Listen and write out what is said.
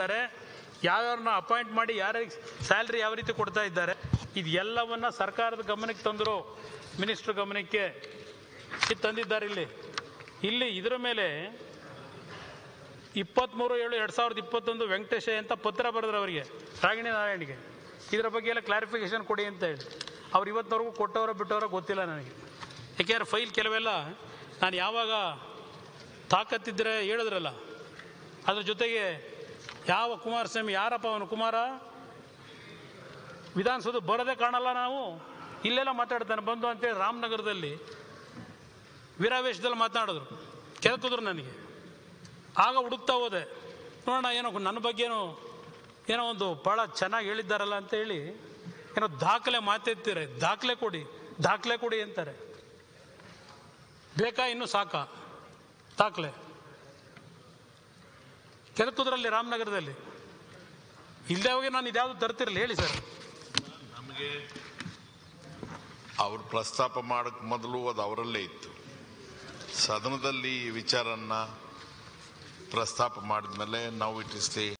ಇದ್ದಾರೆ ಯಾವ್ಯಾರನ್ನ ಅಪಾಯಿಂಟ್ ಮಾಡಿ ಯಾರಿಗೆ ಸ್ಯಾಲ್ರಿ ಯಾವ ರೀತಿ ಕೊಡ್ತಾ ಇದ್ದಾರೆ ಇದೆಲ್ಲವನ್ನ ಸರ್ಕಾರದ ಗಮನಕ್ಕೆ ತಂದರು ಮಿನಿಸ್ಟ್ರ್ ಗಮನಕ್ಕೆ ಇದು ತಂದಿದ್ದಾರೆ ಇಲ್ಲಿ ಇಲ್ಲಿ ಇದರ ಮೇಲೆ ಇಪ್ಪತ್ತ್ಮೂರು ಏಳು ಎರಡು ಸಾವಿರದ ಇಪ್ಪತ್ತೊಂದು ವೆಂಕಟೇಶ ಅಂತ ಪತ್ರ ಬರೆದ್ರು ಅವರಿಗೆ ರಾಗಿಣಿ ನಾರಾಯಣಿಗೆ ಇದರ ಬಗ್ಗೆ ಎಲ್ಲ ಕ್ಲಾರಿಫಿಕೇಶನ್ ಕೊಡಿ ಅಂತ ಹೇಳಿ ಅವ್ರು ಇವತ್ತಿನವರೆಗೂ ಕೊಟ್ಟವರೋ ಬಿಟ್ಟವರೋ ಗೊತ್ತಿಲ್ಲ ನನಗೆ ಯಾಕೆಂದ್ರೆ ಫೈಲ್ ಕೆಲವೆಲ್ಲ ನಾನು ಯಾವಾಗ ತಾಕತ್ತಿದ್ರೆ ಹೇಳಿದ್ರಲ್ಲ ಅದ್ರ ಜೊತೆಗೆ ಯಾವ ಕುಮಾರಸ್ವಾಮಿ ಯಾರಪ್ಪ ಅವನು ಕುಮಾರ ವಿಧಾನಸೌಧ ಬರೋದೇ ಕಾಣಲ್ಲ ನಾವು ಇಲ್ಲೆಲ್ಲ ಮಾತಾಡ್ತಾನೆ ಬಂದು ಅಂತೇಳಿ ರಾಮನಗರದಲ್ಲಿ ವೀರಾವೇಶದಲ್ಲಿ ಮಾತನಾಡಿದ್ರು ಕೆದಕಿದ್ರು ನನಗೆ ಆಗ ಹುಡುಕ್ತಾ ಹೋದೆ ನೋಡೋಣ ಏನೋ ನನ್ನ ಬಗ್ಗೆನೋ ಏನೋ ಒಂದು ಭಾಳ ಚೆನ್ನಾಗಿ ಹೇಳಿದ್ದಾರಲ್ಲ ಅಂತ ಹೇಳಿ ಏನೋ ದಾಖಲೆ ಮಾತೆತ್ತೀರ ದಾಖಲೆ ಕೊಡಿ ದಾಖಲೆ ಕೊಡಿ ಅಂತಾರೆ ಬೇಕಾ ಇನ್ನು ಸಾಕಾ ದಾಖಲೆ ಕೆದಕುದ್ರಲ್ಲಿ ರಾಮನಗರದಲ್ಲಿ ಇಲ್ಲದೆ ಹೋಗಿ ನಾನು ಇದ್ಯಾವುದು ತರ್ತಿರಲಿಲ್ಲ ಹೇಳಿ ಸರ್ ನಮಗೆ ಅವ್ರು ಪ್ರಸ್ತಾಪ ಮಾಡಕ್ ಮೊದಲು ಅದು ಅವರಲ್ಲೇ ಇತ್ತು ಸದನದಲ್ಲಿ ಈ ವಿಚಾರನ್ನ ಪ್ರಸ್ತಾಪ ಮಾಡಿದ್ಮೇಲೆ ನಾವು ಇಟ್ ಇಸ್ ದಿ